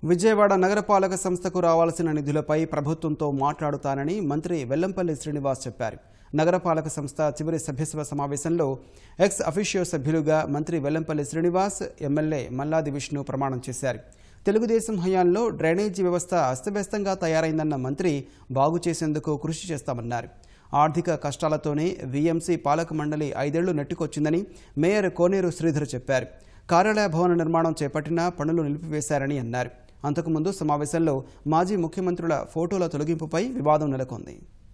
విజయవాడ నగరపాలక సంస్థకు రావాల్సిన నిధులపై ప్రభుత్వంతో మాట్లాడుతానని మంత్రి వెల్లంపల్లి శ్రీనివాస్ చెప్పారు నగరపాలక సంస్థ చివరి సభ్యసభ సమావేశంలో ఎక్స్ అఫీషియో సభ్యులుగా మంత్రి వెల్లంపల్లి శ్రీనివాస్ ఎమ్మెల్యే మల్లాది విష్ణు ప్రమాణం చేశారు తెలుగుదేశం హయాంలో డ్రైనేజీ వ్యవస్థ అస్తవ్యస్తంగా తయారైందన్న మంత్రి బాగు చేసేందుకు కృషి చేస్తామన్నారు ఆర్థిక కష్టాలతోనే వీఎంసీ పాలక మండలి ఐదేళ్లు నెట్టుకొచ్చిందని మేయర్ కోనేరు శ్రీధర్ చెప్పారు కార్యాలయ భవన నిర్మాణం చేపట్టినా పనులు నిలిపివేశారని అన్నారు అంతకుముందు సమావేశంలో మాజీ ముఖ్యమంత్రుల ఫోటోల తొలగింపుపై వివాదం నెలకొంది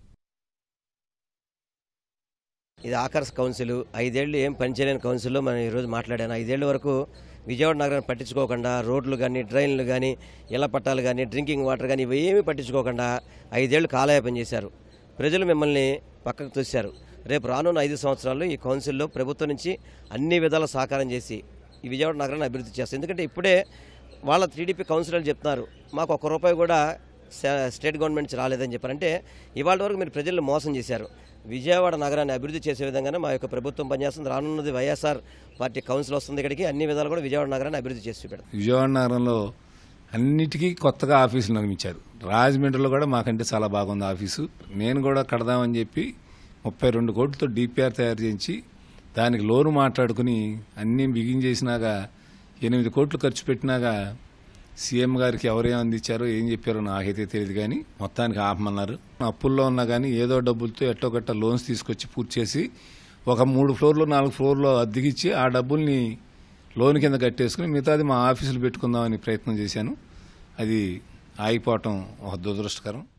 ఇది ఆకర్స్ కౌన్సిల్ ఐదేళ్లు ఏం పనిచేయలేని కౌన్సిల్లో మనం ఈరోజు మాట్లాడాను ఐదేళ్ల వరకు విజయవాడ నగరాన్ని పట్టించుకోకుండా రోడ్లు కానీ డ్రైన్లు కానీ ఇళ్ల పట్టాలు కానీ డ్రింకింగ్ వాటర్ కానీ ఇవేమీ పట్టించుకోకుండా ఐదేళ్లు కాలయాపన చేశారు ప్రజలు మిమ్మల్ని పక్కకు తోశారు రేపు రానున్న ఐదు సంవత్సరాల్లో ఈ కౌన్సిల్లో ప్రభుత్వం నుంచి అన్ని విధాల సహకారం చేసి ఈ విజయవాడ నగరాన్ని అభివృద్ధి చేస్తారు ఎందుకంటే ఇప్పుడే వాళ్ళ టీడీపీ కౌన్సిలర్లు చెప్తున్నారు మాకు ఒక్క రూపాయి కూడా స్టే- స్టేట్ గవర్నమెంట్ నుంచి రాలేదని చెప్పారంటే ఇవాళ వరకు మీరు ప్రజలను మోసం చేశారు విజయవాడ నగరాన్ని అభివృద్ధి చేసే విధంగానే మా యొక్క ప్రభుత్వం పనిచేస్తుంది రానున్నది వైఎస్ఆర్ పార్టీ కౌన్సిల్ వస్తుంది ఇక్కడికి అన్ని విధాలు కూడా విజయవాడ నగరాన్ని అభివృద్ధి చేసి చూపెడతాం విజయవాడ నగరంలో అన్నిటికీ కొత్తగా ఆఫీసులు నిర్మించారు రాజమండ్రిలో కూడా మాకంటే చాలా బాగుంది ఆఫీసు నేను కూడా కడదామని చెప్పి ముప్పై రెండు కోట్లతో డిపిఆర్ తయారు చేయించి దానికి లోను మాట్లాడుకుని అన్నీ బిగించేసినాక ఎనిమిది కోట్లు ఖర్చు పెట్టినాక సీఎం గారికి ఎవరేం అందించారో ఏం చెప్పారో నాకైతే తెలియదు కానీ మొత్తానికి ఆపమన్నారు అప్పుల్లో ఉన్నా కానీ ఏదో డబ్బులతో ఎట్టో గట్ట లోన్స్ తీసుకొచ్చి పూర్తి చేసి ఒక మూడు ఫ్లోర్లు నాలుగు ఫ్లోర్లో అద్దెకిచ్చి ఆ డబ్బుల్ని లోన్ కింద కట్టేసుకుని మిగతాది మా ఆఫీసులు పెట్టుకుందామని ప్రయత్నం చేశాను అది ఆగిపోవటం ఒక దురదృష్టకరం